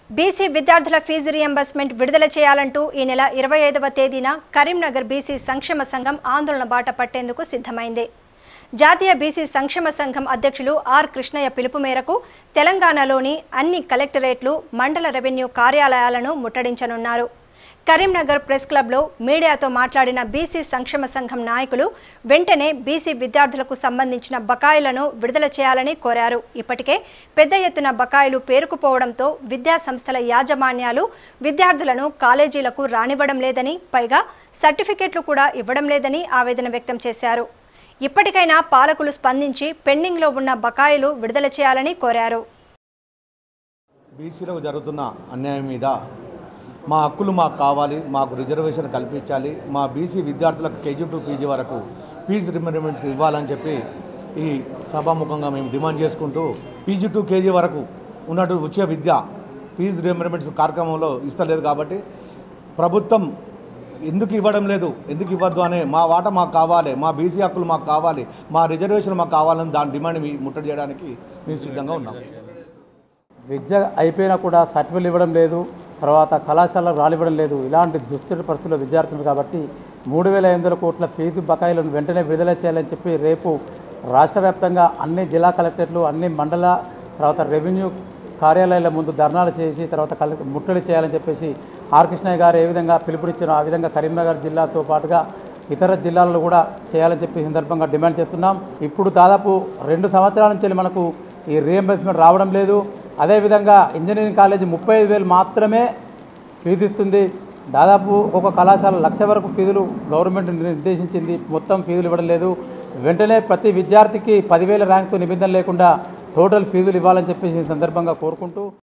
BC విద్యార్థుల fee reimbursement విడుదల చేయాలంటూ ఈ నెల ఇరవై ఐదవ తేదీన కరీంనగర్ బీసీ సంక్షేమ సంఘం ఆందోళన బాట పట్టేందుకు సిద్ధమైంది జాతీయ బీసీ సంక్షేమ సంఘం అధ్యక్షులు ఆర్ కృష్ణయ్య పిలుపు మేరకు తెలంగాణలోని అన్ని కలెక్టరేట్లు మండల రెవెన్యూ కార్యాలయాలను ముట్టడించనున్నారు కరీంనగర్ ప్రెస్ క్లబ్లో మీడియాతో మాట్లాడిన బీసీ సంక్షేమ సంఘం నాయకులు వెంటనే బీసీ విద్యార్థులకు సంబంధించిన బకాయిలను విడుదల చేయాలని కోరారు ఇప్పటికే పెద్ద ఎత్తున బకాయిలు పేరుకుపోవడంతో విద్యా సంస్థల యాజమాన్యాలు విద్యార్థులను కాలేజీలకు రానివ్వడం లేదని పైగా సర్టిఫికెట్లు కూడా ఇవ్వడం లేదని ఆవేదన వ్యక్తం చేశారు ఇప్పటికైనా పాలకులు స్పందించి పెండింగ్లో ఉన్న బకాయిలు విడుదల చేయాలని కోరారు బీసీలకు జరుగుతున్న అన్యాయం మీద మా హక్కులు మాకు కావాలి మాకు రిజర్వేషన్ కల్పించాలి మా బీసీ విద్యార్థులకు కేజీ టు పీజీ వరకు ఫీజు రిమరిమెంట్స్ ఇవ్వాలని చెప్పి ఈ సభాముఖంగా మేము డిమాండ్ చేసుకుంటూ పీజీ టు కేజీ వరకు ఉన్నట్టు ఉచిత విద్య ఫీజు రిమరిమెంట్స్ కార్యక్రమంలో ఇస్తలేదు కాబట్టి ప్రభుత్వం ఎందుకు ఇవ్వడం లేదు ఎందుకు ఇవ్వద్దు అనే మా వాట మాకు కావాలి మా బీసీ హక్కులు మాకు కావాలి మా రిజర్వేషన్ మాకు కావాలని దాని డిమాండ్ మీ ముట్టడి చేయడానికి మేము సిద్ధంగా ఉన్నాం విద్య అయిపోయినా కూడా సర్టిఫికేట్ ఇవ్వడం లేదు తర్వాత కళాశాలకు రానివ్వడం లేదు ఇలాంటి దుస్థితి పరిస్థితుల్లో విద్యార్థులు కాబట్టి మూడు వేల ఐదు వందల కోట్ల ఫీజు బకాయిలను వెంటనే విడుదల చేయాలని చెప్పి రేపు రాష్ట్ర వ్యాప్తంగా అన్ని జిల్లా కలెక్టరేట్లు అన్ని మండల తర్వాత రెవెన్యూ కార్యాలయాల ముందు ధర్నాలు చేసి తర్వాత కలెక్టర్ ముట్టడి చేయాలని చెప్పేసి ఆర్ కృష్ణయ్య గారు ఏ విధంగా పిలుపునిచ్చారో ఆ విధంగా కరీంనగర్ జిల్లాతో పాటుగా ఇతర జిల్లాలలో కూడా చేయాలని చెప్పి ఈ సందర్భంగా డిమాండ్ చేస్తున్నాం ఇప్పుడు దాదాపు రెండు సంవత్సరాల నుంచి మనకు ఈ రియంబర్స్మెంట్ రావడం లేదు అదేవిధంగా ఇంజనీరింగ్ కాలేజీ ముప్పై ఐదు వేలు మాత్రమే ఫీజు ఇస్తుంది దాదాపు ఒక్కొక్క కళాశాల లక్ష వరకు ఫీజులు గవర్నమెంట్ నిర్దేశించింది మొత్తం ఫీజులు ఇవ్వడం లేదు వెంటనే ప్రతి విద్యార్థికి పదివేల ర్యాంకుతో నిబంధన లేకుండా టోటల్ ఫీజులు ఇవ్వాలని చెప్పేసి ఈ సందర్భంగా కోరుకుంటూ